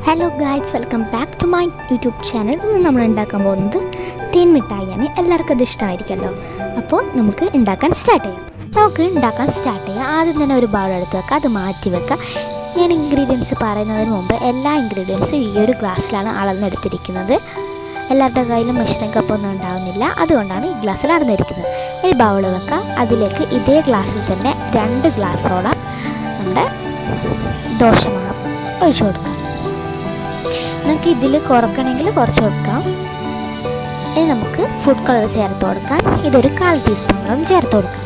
hello guys welcome back to my YouTube channel ഇന്ന് നമ്മൾ ഉണ്ടാക്കാൻ പോകുന്നത് തേൻ മിഠായിയാണ് എല്ലാവർക്കും അത് ഇഷ്ടമായിരിക്കുമല്ലോ അപ്പോൾ നമുക്ക് ഉണ്ടാക്കാൻ സ്റ്റാർട്ട് ചെയ്യാം നമുക്ക് ഉണ്ടാക്കാൻ സ്റ്റാർട്ട് ചെയ്യാം ആദ്യം തന്നെ ഒരു ബൗൾ എടുത്ത് വെക്കുക അത് മാറ്റി വെക്കുക ഞാൻ ഇൻഗ്രീഡിയൻസ് പറയുന്നതിന് മുമ്പ് എല്ലാ ഇൻഗ്രീഡിയൻസും ഈ ഒരു ഗ്ലാസ്സിലാണ് അളന്നെടുത്തിരിക്കുന്നത് എല്ലാവരുടെ കയ്യിലും മെഷറിംഗ് കപ്പ് ഒന്നും ഉണ്ടാവുന്നില്ല അതുകൊണ്ടാണ് ഈ ഗ്ലാസ്സിൽ അടന്നിരിക്കുന്നത് ഈ ബൗൾ വെക്കുക അതിലേക്ക് ഇതേ ഗ്ലാസ്സിൽ തന്നെ രണ്ട് ഗ്ലാസ്സോളം നമ്മുടെ ദോശമാവ് ഒഴിച്ചു കൊടുക്കാം നിങ്ങൾക്ക് ഇതിൽ കുറക്കണമെങ്കിൽ കുറച്ച് കൊടുക്കാം ഇനി നമുക്ക് ഫുഡ് കളർ ചേർത്ത് കൊടുക്കാം ഇതൊരു കാൽ ടീസ്പൂണോളം ചേർത്ത് കൊടുക്കാം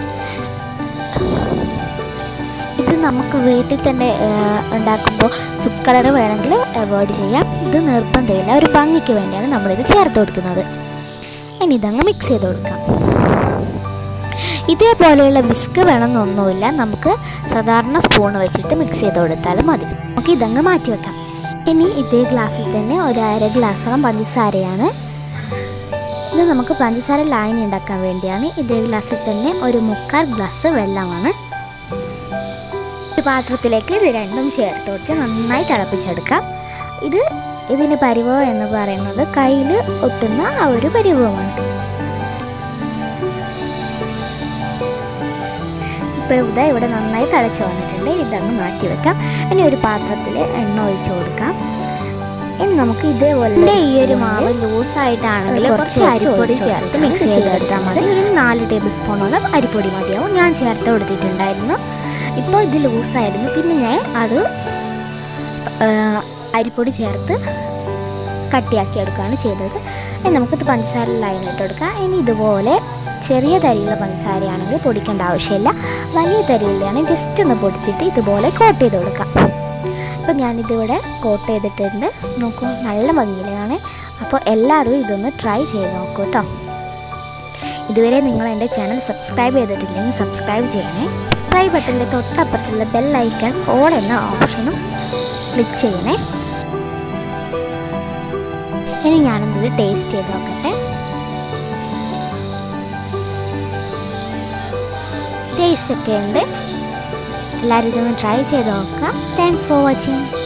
ഇത് നമുക്ക് വീട്ടിൽ തന്നെ ഉണ്ടാക്കുമ്പോൾ ഫുഡ് കളർ വേണമെങ്കിൽ അവോയ്ഡ് ചെയ്യാം ഇത് നിർബന്ധമില്ല ഒരു ഭംഗിക്ക് വേണ്ടിയാണ് നമ്മളിത് ചേർത്ത് കൊടുക്കുന്നത് ഇനി ഇതങ്ങ് മിക്സ് ചെയ്ത് കൊടുക്കാം ഇതേപോലെയുള്ള വിസ്ക് വേണമെന്നൊന്നുമില്ല നമുക്ക് സാധാരണ സ്പൂൺ വെച്ചിട്ട് മിക്സ് ചെയ്ത് കൊടുത്താലും മതി നമുക്ക് ഇതങ്ങ് മാറ്റി വെക്കാം ഇനി ഇതേ ഗ്ലാസ്സിൽ തന്നെ ഒരു അര ഗ്ലാസോളം പഞ്ചസാരയാണ് ഇത് നമുക്ക് പഞ്ചസാര ലൈൻ ഉണ്ടാക്കാൻ വേണ്ടിയാണ് ഇതേ ഗ്ലാസ്സിൽ തന്നെ ഒരു മുക്കാൽ ഗ്ലാസ് വെള്ളമാണ് ഒരു പാത്രത്തിലേക്ക് ഇത് രണ്ടും ചേർത്ത് കൊടുത്ത് നന്നായി തിളപ്പിച്ചെടുക്കാം ഇത് ഇതിന് പരിവം എന്ന് പറയുന്നത് കയ്യിൽ ഒട്ടുന്ന ആ ഒരു പരിവമാണ് ഇപ്പോൾ ഇവിടെ ഇവിടെ നന്നായി തിളച്ച് വന്നിട്ടുണ്ട് ഇതങ്ങ് മാറ്റി വെക്കാം ഇനി ഒരു പാത്രത്തിൽ എണ്ണ ഒഴിച്ചു കൊടുക്കാം ഇനി നമുക്ക് ഇതേപോലെ ഈ ഒരു മാവ് ലൂസ് ആയിട്ടാണെങ്കിൽ കുറച്ച് അരിപ്പൊടി ചേർത്ത് മിക്സ് ചെയ്തെടുത്താൽ മതി ഒരു നാല് ടേബിൾ സ്പൂണോളം അരിപ്പൊടി മതിയാവും ഞാൻ ചേർത്ത് കൊടുത്തിട്ടുണ്ടായിരുന്നു ഇപ്പോൾ ഇത് ലൂസായിരുന്നു പിന്നെ ഞാൻ അത് അരിപ്പൊടി ചേർത്ത് കട്ടിയാക്കി എടുക്കുകയാണ് ചെയ്തത് ഇനി നമുക്കിത് പഞ്ചസാര ലൈനിട്ട് കൊടുക്കാം ഇനി ഇതുപോലെ ചെറിയ തരിയുള്ള പഞ്ചസാരയാണെങ്കിൽ പൊടിക്കേണ്ട ആവശ്യമില്ല വലിയ തരിയിലാണെങ്കിൽ ജസ്റ്റ് ഒന്ന് പൊടിച്ചിട്ട് ഇതുപോലെ കോട്ട് ചെയ്ത് കൊടുക്കാം അപ്പോൾ ഞാനിതിവിടെ കോട്ട് ചെയ്തിട്ടുണ്ട് നോക്കൂ നല്ല ഭംഗിയിലാണ് അപ്പോൾ എല്ലാവരും ഇതൊന്ന് ട്രൈ ചെയ്ത് നോക്കൂ കേട്ടോ ഇതുവരെ നിങ്ങൾ എൻ്റെ ചാനൽ സബ്സ്ക്രൈബ് ചെയ്തിട്ടില്ലെങ്കിൽ സബ്സ്ക്രൈബ് ചെയ്യണേ സബ്സ്ക്രൈബ് ബട്ടൻ്റെ തൊട്ടപ്പുറത്തുള്ള ബെൽ ഐക്കൺ ഓൾ എന്ന ഓപ്ഷനും ക്ലിക്ക് ചെയ്യണേ ഇനി ഞാനൊന്നത് ടേസ്റ്റ് ചെയ്ത് നോക്കട്ടെ ടേസ്റ്റ് ഒക്കെ ഉണ്ട് എല്ലാവരും ഇതൊന്ന് ട്രൈ ചെയ്ത് നോക്കുക താങ്ക്സ് ഫോർ വാച്ചിങ്